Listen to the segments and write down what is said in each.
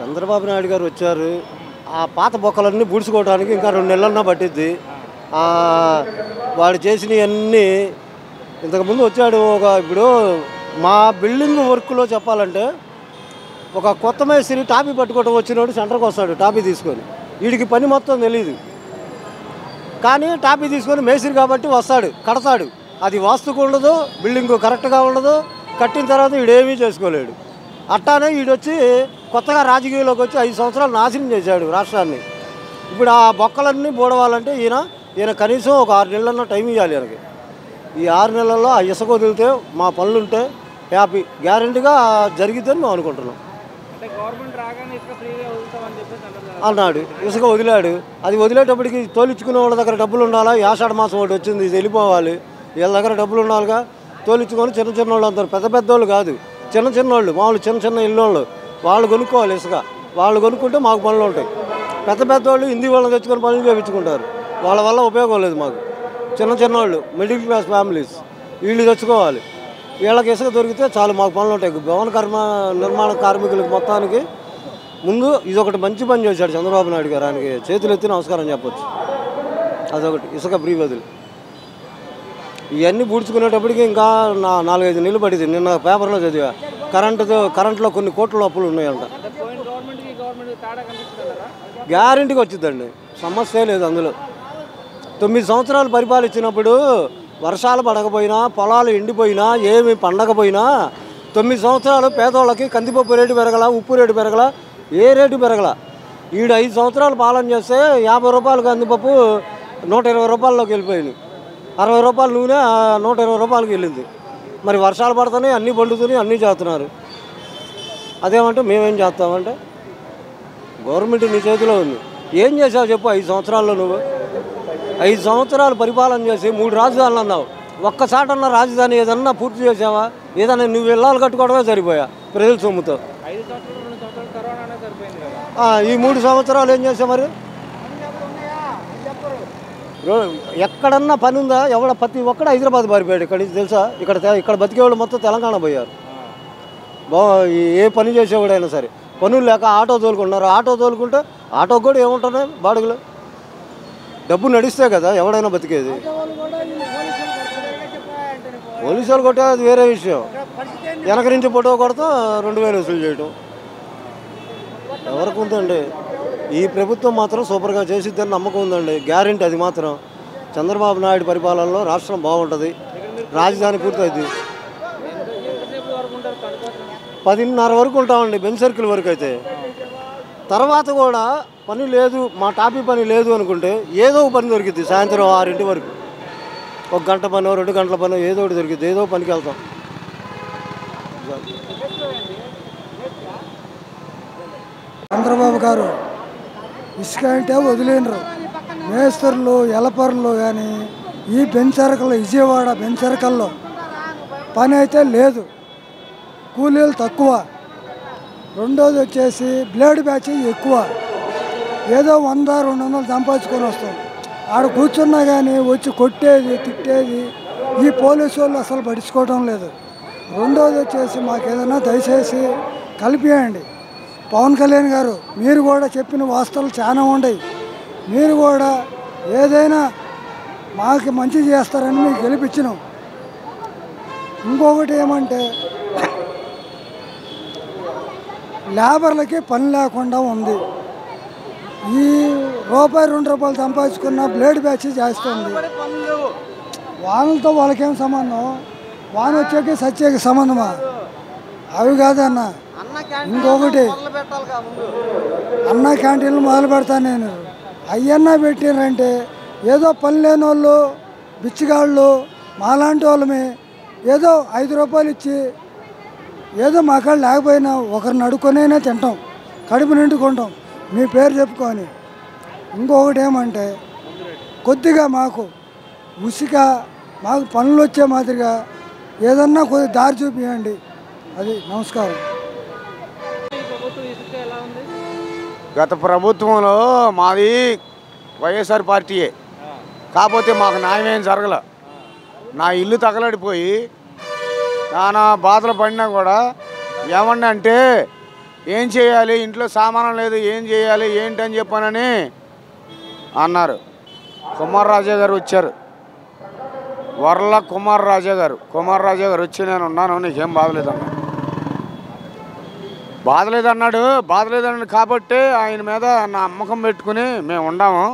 చంద్రబాబు నాయుడు గారు వచ్చారు ఆ పాత బొక్కలన్నీ బుడుచుకోవడానికి ఇంకా రెండు నెలలన్నా పట్టిద్ది ఆ, వాడు చేసినవన్నీ ఇంతకుముందు వచ్చాడు ఒక ఇప్పుడు మా బిల్డింగ్ వర్క్లో చెప్పాలంటే ఒక కొత్త మేస్త్రి టాపీ పట్టుకోవడం వచ్చినోడు సెంటర్కి వస్తాడు టాపీ తీసుకొని వీడికి పని మొత్తం తెలియదు కానీ టాపీ తీసుకొని మేస్త్రి కాబట్టి వస్తాడు కడతాడు అది వాస్తుకు ఉండదు బిల్డింగ్ కరెక్ట్గా ఉండదు కట్టిన తర్వాత వీడేమీ చేసుకోలేడు అట్టానే వీడొచ్చి కొత్తగా రాజకీయంలోకి వచ్చి ఐదు సంవత్సరాలు నాశనం చేశాడు రాష్ట్రాన్ని ఇప్పుడు ఆ బొక్కలన్నీ బూడవాలంటే ఈయన ఈయన కనీసం ఒక ఆరు నెలలన్నా టైం ఇవ్వాలి ఈయనకి ఈ ఆరు నెలల్లో ఆ ఇసుక వదిలితే మా పనులుంటే హ్యాపీ గ్యారంటీగా జరిగిద్దని మేము అనుకుంటున్నాం అంటే గవర్నమెంట్ రాగానే ఇసుక ఫ్రీగా వదులుతామని చెప్పేసి అన్నారు కదా. అన్నాడు ఇసుక వదిలాడు అది వదిలేటప్పటికి తోలిచ్చుకునే వాళ్ళ దగ్గర డబ్బులు ఉండాలా యాషాఢ మాసం ఒకటి వచ్చింది ఇది వెళ్ళిపోవాలి వీళ్ళ దగ్గర డబ్బులు ఉండాలిగా తోలిచ్చుకొని చిన్న చిన్న వాళ్ళు అంటారు పెద్ద పెద్ద వాళ్ళు కాదు చిన్న చిన్న వాళ్ళు మామూలు చిన్న చిన్న ఇల్లు వాళ్ళు కొనుక్కోవాలి ఇసుక వాళ్ళు కొనుక్కుంటే మాకు పనులు ఉంటాయి పెద్ద పెద్ద వాళ్ళు హిందీ వాళ్ళని తెచ్చుకొని పనులు చేయించుకుంటారు వాళ్ళ వల్ల ఉపయోగం లేదు మాకు చిన్న చిన్న వాళ్ళు మిడిల్ క్లాస్ ఫ్యామిలీస్ వీళ్ళు తెచ్చుకోవాలి వీళ్ళకి ఇసుక దొరికితే చాలు మాకు పనులు ఉంటాయి భవన కర్మ నిర్మాణ కార్మికులకు మొత్తానికి ముందు ఇది ఒకటి మంచి పని చేశాడు చంద్రబాబు నాయుడు గారు ఆయనకి చేతులు ఎత్తి నమస్కారం చెప్పొచ్చు అదొకటి ఇసుక ఫ్రీ బదులు ఇవన్నీ పూడ్చుకునేటప్పటికి ఇంకా నా నాలుగైదు నెలలు పడింది నిన్న పేపర్లో చదివా కరెంటుతో కరెంట్లో కొన్ని కోట్ల అప్పులు ఉన్నాయంట అంటే పోయిన గవర్నమెంట్కి ఈ గవర్నమెంట్ తేడా కనిపిస్తుందా గ్యారంటీకి వచ్చిందండి సమస్య లేదు అందులో తొమ్మిది సంవత్సరాలు పరిపాలించినప్పుడు వర్షాలు పడకపోయినా పొలాలు ఎండిపోయినా ఏమి పండకపోయినా తొమ్మిది సంవత్సరాలు పేదోళ్ళకి కందిపప్పు రేటు పెరగల ఉప్పు రేటు పెరగల ఏ రేటు పెరగల ఈడు ఐదు సంవత్సరాలు పాలన చేస్తే యాభై రూపాయలు కందిపప్పు నూట ఇరవై రూపాయల్లోకి వెళ్ళిపోయింది అరవై రూపాయలు నూనె ఆ, నూట ఇరవై రూపాయలకి వెళ్ళింది మరి వర్షాలు పడుతున్నాయి అన్నీ పండుతున్నాయి అన్నీ చేస్తున్నారు అదేమంటే మేమేం చేస్తామంటే గవర్నమెంట్ నీ చేతిలో ఉంది ఏం చేసావు చెప్పు ఐదు సంవత్సరాల్లో నువ్వు ఐదు సంవత్సరాలు పరిపాలన చేసి మూడు రాజధానులు అన్నావు ఒక్కసాటన్న రాజధాని ఏదన్నా పూర్తి చేసావా ఏదన్నా నువ్వు ఇళ్ళాలు కట్టుకోవడమే సరిపోయా ప్రజల సొమ్ముతో ఐదు సంవత్సరాలు రెండు సంవత్సరాలు కరోనానే సరిపోయింది కదా ఆ, ఈ మూడు సంవత్సరాలు ఏం చేసావు మరి రో- ఎక్కడన్నా పని ఉందా ఎవడ ప్రతి ఒక్కడ హైదరాబాద్ పారిపోయాడు ఇక్కడ నుంచి తెలుసా ఇక్కడ తె- ఇక్కడ బతికేవాళ్ళు మొత్తం తెలంగాణ పోయారు బా ఈ- ఏ పని చేసేవాడైనా సరే పనులు లేక ఆటో తోలుకున్నారు ఆటో తోలుకుంటే ఆటో కూడా ఏముంటున్నాయి బాడుగులు డబ్బు నడిస్తే కదా ఎవడైనా బతికేది పోలీసులు కొట్టే అది వేరే విషయం వెనక నుంచి ఫోటో కొడతా రెండు వేలు వసూలు చేయటం ఎవరికి ఉందండి ఈ ప్రభుత్వం మాత్రం సూపర్గా చేసిద్దని నమ్మకం ఉందండి గ్యారెంటీ అది మాత్రం చంద్రబాబు నాయుడు పరిపాలనలో రాష్ట్రం బాగుంటుంది రాజధాని పూర్తయింది ఎంతసేపు వరకు ఉంటారు పని కోసం పదిన్నర వరకు ఉంటామండి బెంచ్ సర్కిల్ వరకు అయితే తర్వాత కూడా పని లేదు మా టాపీ పని లేదు అనుకుంటే ఏదో ఒక పని దొరికిద్ది సాయంత్రం ఆరింటి వరకు ఒక గంట పనో రెండు గంటల పనో ఏదో ఒకటి దొరికిద్ది ఏదో పనికి వెళ్తాం చంద్రబాబు గారు ఇసుక అంటే వదిలేనరు మేస్తర్లు ఎలపర్లు కానీ ఈ బెంచరకలు విజయవాడ బెంచరకల్లో పని అయితే లేదు కూలీలు తక్కువ రెండోది వచ్చేసి బ్లేడ్ బ్యాచ్ ఎక్కువ ఏదో వంద రెండు వందలు సంపాదించుకొని వస్తాం ఆడ కూర్చున్నా కానీ వచ్చి కొట్టేది తిట్టేది ఈ పోలీసు వాళ్ళు అసలు పట్టించుకోవడం లేదు రెండోది వచ్చేసి మాకు ఏదైనా దయచేసి కలిపియండి పవన్ కళ్యాణ్ గారు మీరు కూడా చెప్పిన వాస్తవాలు చాలా ఉన్నాయి మీరు కూడా ఏదైనా మాకు మంచి చేస్తారని మీకు గెలిపించినాం ఇంకొకటి ఏమంటే లేబర్లకి పని లేకుండా ఉంది ఈ రూపాయి రెండు రూపాయలు సంపాదించుకున్న బ్లేడ్ బ్యాచ్ చేస్తుంది వాళ్ళతో వాళ్ళకేం సంబంధం వాన వచ్చాక సచ్చాక సంబంధమా అవి కాదన్న ఇంకొకటి అన్న క్యాంటీన్లు మొదలు పెడతాను నేను అయ్యన్నా పెట్టినారంటే ఏదో పని లేని వాళ్ళు బిచ్చిగాళ్ళు మాలాంటి వాళ్ళమే ఏదో ఐదు రూపాయలు ఇచ్చి ఏదో మా కాడ లేకపోయినా ఒకరిని అడుక్కొనైనా తింటాం కడుపు నిండుకుంటాం మీ పేరు చెప్పుకొని ఇంకొకటి ఏమంటే కొద్దిగా మాకు ఉసిక మాకు పనులు వచ్చే మాదిరిగా ఏదన్నా కొద్ది దారి చూపించండి అది నమస్కారం ఈ ప్రభుత్వం ఇసుక ఎలా ఉంది గత ప్రభుత్వంలో మాది వైఎస్ఆర్ పార్టీయే కాకపోతే మాకు న్యాయం ఏం జరగల నా ఇల్లు తగలడిపోయి నానా బాధలు పడినా కూడా ఏమన్నా అంటే ఏం చేయాలి ఇంట్లో సామానం లేదు ఏం చేయాలి ఏంటని చెప్పానని అన్నారు కుమార్ రాజా గారు వచ్చారు వరల కుమార్ రాజా గారు కుమార్ రాజా గారు వచ్చి నేను ఉన్నాను నీకేం బాధలేదన్నా బాధలేదన్నాడు బాధలేదన్నాడు కాబట్టి ఆయన మీద నా నమ్మకం పెట్టుకుని మేము ఉండాము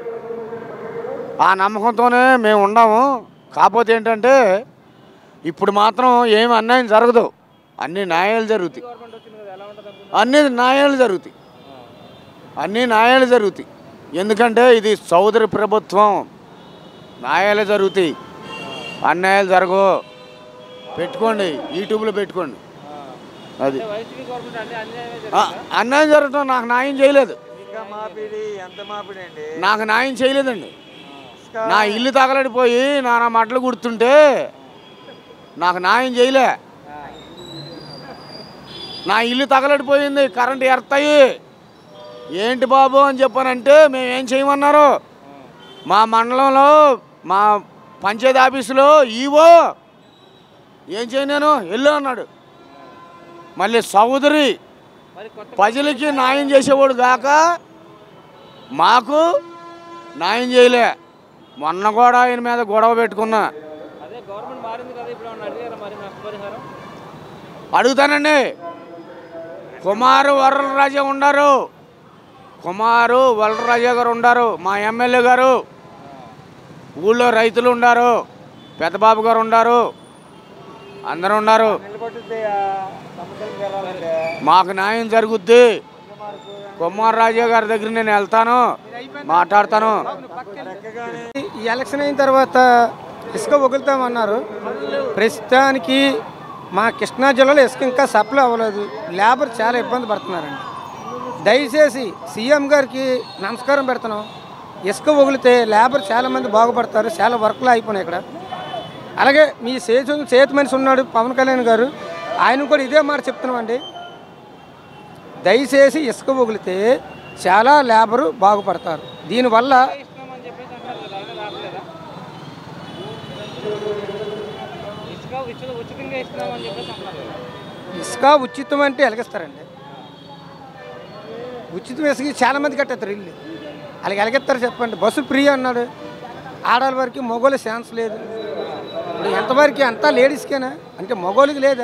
ఆ నమ్మకంతోనే మేము ఉండాము కాకపోతే ఏంటంటే ఇప్పుడు మాత్రం ఏమి అన్యాయం జరగదు అన్ని న్యాయాలు జరుగుతాయి గవర్నమెంట్ వచ్చింది కదా ఎలా ఉంటుంది అనుకుంటున్నారు? అన్ని న్యాయాలు జరుగుతాయి అన్ని న్యాయాలు జరుగుతాయి ఎందుకంటే ఇది సోదరి ప్రభుత్వం న్యాయాలు జరుగుతాయి అన్యాయాలు జరగవు పెట్టుకోండి యూట్యూబ్లో పెట్టుకోండి అది అంటే వైసీపీ గవర్నమెంట్ అంటే అన్యాయమే ఆ, జరిగిందా? అన్యాయం జరగటం నాకు న్యాయం చేయలేదు ఇంకా మాపిడి ఎంత మాపిడి అండి నాకు న్యాయం చేయలేదండి నా ఇల్లు తగలడిపోయి నానా మటలు గుర్తుంటే నాకు న్యాయం చేయలే నా ఇల్లు తగలడిపోయింది కరెంట్ ఎడతాయి ఏంటి బాబు అని చెప్పానంటే మేము ఏం చేయమన్నారు మా మండలంలో మా పంచాయతీ ఆఫీసులో ఈవో ఏం చేయను వెళ్ళు అన్నాడు మళ్ళీ సోదరి మరి కొత్త ప్రజలకి న్యాయం చేసేవాడు కాక మాకు న్యాయం చేయలే మొన్న కూడా ఆయన మీద గొడవ పెట్టుకున్నా అదే గవర్నమెంట్ మారింది కదా ఇప్పుడు ఏమన్నా అడిగారా మరి నష్టపరిహారం అడుగుతానండి కుమారు వరలరాజా ఉండారు కుమారు వరలరాజా గారు ఉండారు మా ఎమ్మెల్యే గారు ఊళ్ళో రైతులు ఉండారు పెద్దబాబు గారు ఉండారు అందరూ ఉన్నారు మాకు న్యాయం జరుగుద్ది కుమార్ రాజా గారి దగ్గర నేను వెళ్తాను మాట్లాడతాను ఈ ఎలక్షన్ అయిన తర్వాత ఇసుక వదులుతామన్నారు ప్రస్తుతానికి మా కృష్ణా జిల్లాలో ఇసుక ఇంకా సప్లై అవ్వలేదు లేబర్ చాలా ఇబ్బంది పడుతున్నారండి దయచేసి సీఎం గారికి నమస్కారం పెడుతున్నాం ఇసుక వగిలితే లేబర్ చాలామంది బాగుపడతారు చాలా వర్క్లు అయిపోయినాయి ఇక్కడ అలాగే మీ చేతి చేతి మనిషి ఉన్నాడు పవన్ కళ్యాణ్ గారు ఆయన కూడా ఇదే మాట చెప్తున్నామండి దయచేసి ఇసుక వగిలితే చాలా లేబరు బాగుపడతారు దీనివల్ల ఇస్తున్నామని చెప్పేసి అంటారు కదా అయినా రావట్లేదా ఇసుక ఉచిత ఉచితంగా ఇస్తున్నామని చెప్పేసి అంటున్నారు కదా. ఇసుక ఉచితం అంటే ఎలగిస్తారండి ఉచితం ఇసుక చాలా మంది కట్టేస్తారు ఇల్లు అలాగే ఎలగెత్తారు చెప్పండి బస్సు ఫ్రీ అన్నాడు ఆడవాళ్ళ వరకు మగోళ్ళ ఛాన్స్ లేదు ఇప్పుడు ఎంతవరకు అంతా లేడీస్కేనా అంటే మగోళ్ళకి లేదా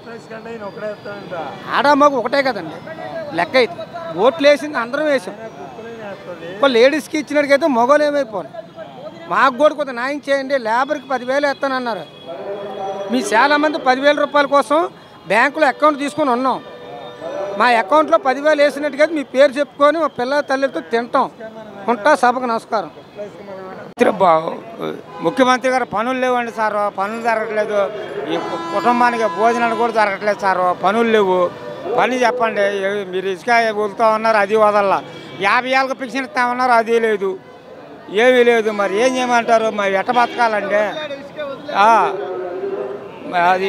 ఆడ మగ ఒకటే కదండి లెక్క అయితే ఓట్లు వేసింది అందరం వేసాం ఇప్పుడు లేడీస్కి ఇచ్చినట్టుకైతే మగోళ్ళు ఏమైపోను మాకు కూడా కొంత న్యాయం చేయండి లేబర్కి పదివేలు వేస్తానన్నారు మీ చాలామంది పదివేల రూపాయల కోసం బ్యాంకులో అకౌంట్ తీసుకొని ఉన్నాం మా అకౌంట్లో పదివేలు వేసినట్టుగా మీ పేరు చెప్పుకొని మా పిల్ల తల్లితో తింటాం ఉంటా సభకు నమస్కారం ముఖ్యమంత్రి గారు పనులు లేవండి సార్ పనులు జరగట్లేదు ఈ కు- కుటుంబానికి భోజనాలు కూడా జరగట్లేదు సార్ పనులు లేవు పని చెప్పండి ఏ- మీరు ఇసుక వదులుతా ఉన్నారు అది వదల్లా యాభై ఏళ్ళకి పిక్షన్ ఇస్తామన్నారు అది లేదు ఏమీ లేదు మరి ఏం చేయమంటారు మరి ఎట్ట బతకాలండి ఆ, మరి అది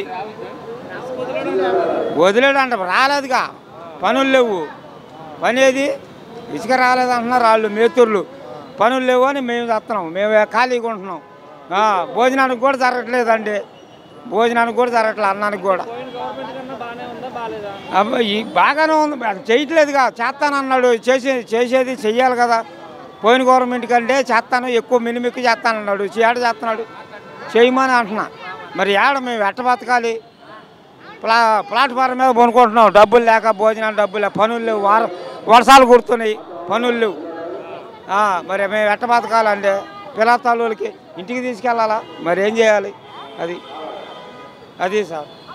వదిలేడంట రాలేదుగా పనులు లేవు పని ఏది ఇసుక రాలేదు అంటున్నారు వాళ్ళు మేతూర్లు పనులు లేవు అని మేము చేస్తున్నాం మేము ఖాళీగా ఉంటున్నాం ఆ, భోజనానికి కూడా జరగట్లేదండి భోజనానికి కూడా జరగట్లేదు అన్నానికి కూడా పోయిన గవర్నమెంట్ కన్నా బాగానే ఉందా బాగాలేదా అబ్బా, ఈ బాగానే ఉంది అది చేయట్లేదుగా చేస్తానన్నాడు చేసే చేసేది చెయ్యాలి కదా పోయిన గవర్నమెంట్ కంటే చేస్తాను ఎక్కువ మినిమిక్కు చేస్తానన్నాడు ఏడ చేస్తున్నాడు చేయమని అంటున్నా మరి ఏడ మేము ఎట్ట బతకాలి ప్లా ప్లాట్ఫారం మీద కొనుక్కుంటున్నాం డబ్బులు లేక భోజనాలు డబ్బులు లేక పనులు లేవు వార వర్షాలు కుడుతున్నాయి పనులు లేవు ఆ, మరి మేము ఎట్ట బతకాలంటే పిల్లతాళ్ళకి ఇంటికి తీసుకెళ్ళాలా మరి ఏం చేయాలి అది అది సార్